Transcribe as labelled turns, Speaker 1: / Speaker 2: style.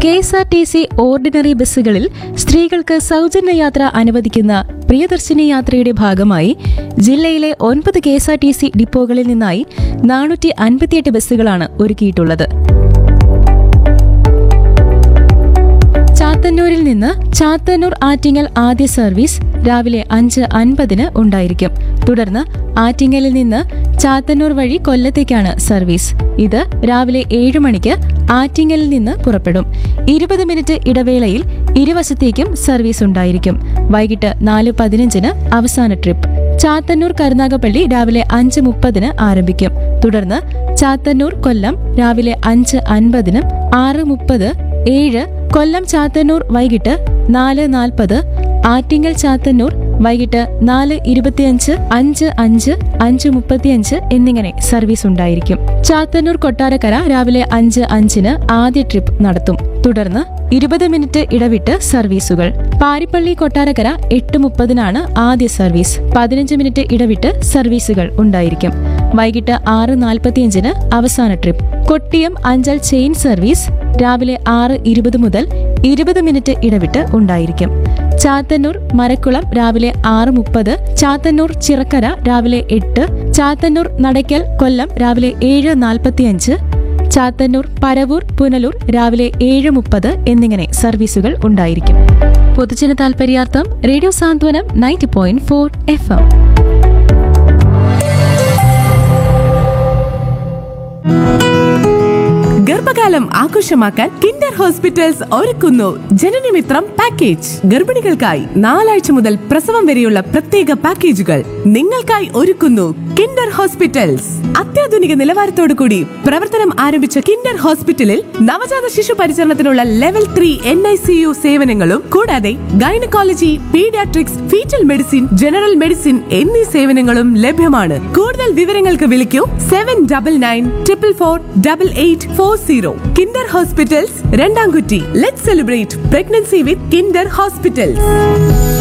Speaker 1: K S R T C ordinary ബസ്സുകളിൽ സ്ത്രീകൾക്ക് സൗജന്യ യാത്ര അനുവദിക്കുന്ന പ്രിയദർശിനി യാത്രയുടെ ഭാഗമായി ജില്ലയിലെ ഒൻപത് K S R T C ഡിപ്പോകളിൽ നിന്നായി നാനൂറ്റി അൻപത്തിയെട്ട് ബസ്സുകളാണ് ഒരുക്കിയിട്ടുള്ളത് ചാത്തന്നൂരിൽ നിന്ന് ചാത്തന്നൂർ ആറ്റിങ്ങൽ ആദ്യ സർവീസ് രാവിലെ അഞ്ച് അൻപതിന് ഉണ്ടായിരിക്കും തുടർന്ന് ആറ്റിങ്ങലിൽ നിന്ന് ചാത്തന്നൂർ വഴി കൊല്ലത്തേക്കാണ് സർവീസ് ഇത് രാവിലെ ഏഴ് മണിക്ക് ആറ്റിങ്ങലിൽ നിന്ന് പുറപ്പെടും ഇരുപത് മിനിറ്റ് ഇടവേളയിൽ ഇരുവശത്തേക്കും സർവീസ് ഉണ്ടായിരിക്കും വൈകിട്ട് നാല് പതിനഞ്ചിന് അവസാന ട്രിപ്പ് ചാത്തന്നൂർ കരുനാഗപ്പള്ളി രാവിലെ അഞ്ച് മുപ്പതിന് ആരംഭിക്കും തുടർന്ന് ചാത്തന്നൂർ കൊല്ലം രാവിലെ അഞ്ച് അൻപതിനും ആറ് മുപ്പത് ഏഴ് കൊല്ലം ചാത്തന്നൂർ വൈകിട്ട് നാല് നാൽപ്പത് ആറ്റിങ്ങൽ ചാത്തന്നൂർ വൈകിട്ട് നാല് ഇരുപത്തിയഞ്ച് അഞ്ച് അഞ്ച് അഞ്ച് മുപ്പത്തിയഞ്ച് എന്നിങ്ങനെ സർവീസ് ഉണ്ടായിരിക്കും ചാത്തന്നൂർ കൊട്ടാരക്കര രാവിലെ അഞ്ച് അഞ്ചിന് ആദ്യ ട്രിപ്പ് നടത്തും തുടർന്ന് ഇരുപത് മിനിറ്റ് ഇടവിട്ട് സർവീസുകൾ പാരിപ്പള്ളി കൊട്ടാരക്കര എട്ട് മുപ്പതിനാണ് ആദ്യ സർവീസ് പതിനഞ്ച് മിനിറ്റ് ഇടവിട്ട് സർവീസുകൾ ഉണ്ടായിരിക്കും വൈകിട്ട് ആറ് നാൽപ്പത്തിയഞ്ചിന് അവസാന trip Kottiyam Anchal chain service രാവിലെ ആറ് ഇരുപത് മുതൽ ഇരുപത് മിനിറ്റ് ഇടവിട്ട് ഉണ്ടായിരിക്കും ചാത്തന്നൂർ മരക്കുളം രാവിലെ ആറ് മുപ്പത് ചാത്തന്നൂർ ചിറക്കര രാവിലെ എട്ട് ചാത്തന്നൂർ നടയ്ക്കൽ കൊല്ലം രാവിലെ ഏഴ് നാൽപ്പത്തിയഞ്ച് ചാത്തന്നൂർ പരവൂർ പുനലൂർ രാവിലെ ഏഴ് മുപ്പത് എന്നിങ്ങനെ സർവീസുകൾ ഉണ്ടായിരിക്കും പൊതുജന താൽപര്യാർത്ഥം radio Santhwanam ninety point four F M
Speaker 2: ഗർഭകാലം ആഘോഷമാക്കാൻ കിൻഡർ ഹോസ്പിറ്റൽസ് ഒരുക്കുന്നു ജനനമിത്രം പാക്കേജ് ഗർഭിണികൾക്കായി നാലാഴ്ച മുതൽ പ്രസവം വരെയുള്ള പ്രത്യേക പാക്കേജുകൾ നിങ്ങൾക്കായി ഒരുക്കുന്നു കിൻഡർ ഹോസ്പിറ്റൽസ് അത്യാധുനിക നിലവാരത്തോടു കൂടി പ്രവർത്തനം ആരംഭിച്ച കിൻഡർ ഹോസ്പിറ്റലിൽ നവജാത ശിശു പരിചരണത്തിനുള്ള level three N I C U സേവനങ്ങളും കൂടാതെ gynaecology paediatrics foetal medicine general medicine എന്നീ സേവനങ്ങളും ലഭ്യമാണ് കൂടുതൽ വിവരങ്ങൾക്ക് വിളിക്കൂ seven double nine triple four double eight four zero Kinder hospitals Randamkutty let celebrate pregnancy with Kinder hospitals